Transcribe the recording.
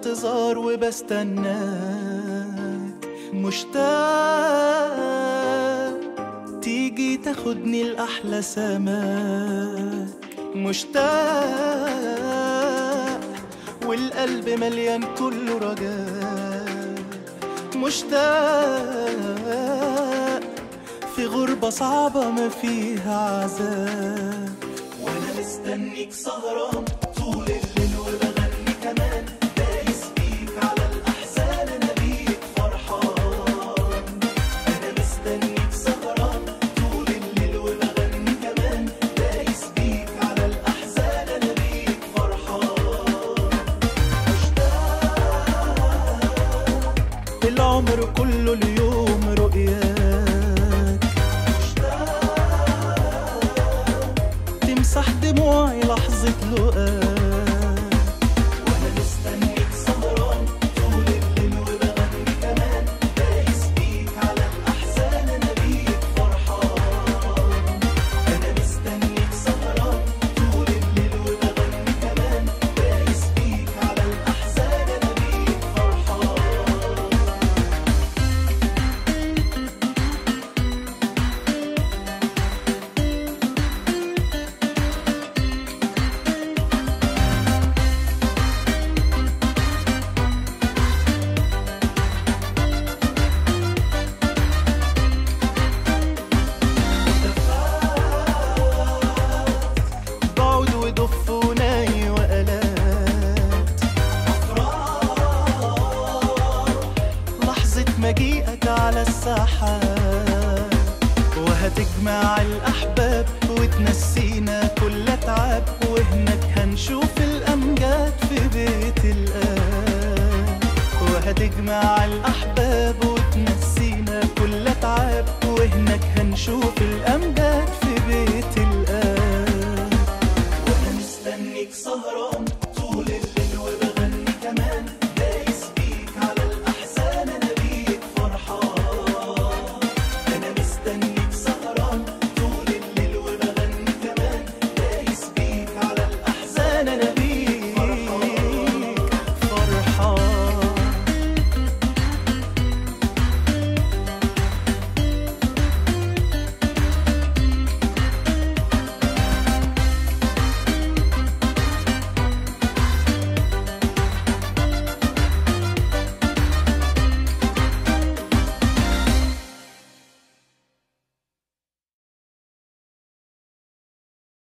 انتظار وبستناك مشتاق تيجي تاخدني لأحلى سماك مشتاق والقلب مليان كله رجاء مشتاق في غربة صعبة ما فيها عذاب وانا مستنيك سهران طول الليل وبغني كمان دايس بيك على الاحزان انا بيك فرحان انا مستنيك سهران طول الليل وبغني كمان دايس بيك على الاحزان انا بيك فرحان مشتاق العمر كله اليوم رؤياك تمسح دموعي لحظة لقاك وانا مستنيك سهران طول الليل وبغني كمان دايس بيك على الاحزان انا بيك فرحان انا مستنيك سهران طول الليل وبغني كمان دايس بيك على الاحزان انا بيك فرحان بعد ودف وناي وآلات لحظة مجيئك على الساحات وهتجمع الأحباب وتنسينا كل تعب وهناك هنشوف الأمجاد في بيت الآب وهتجمع الأحباب وتنسينا كل تعب وهناك هنشوف الأمجاد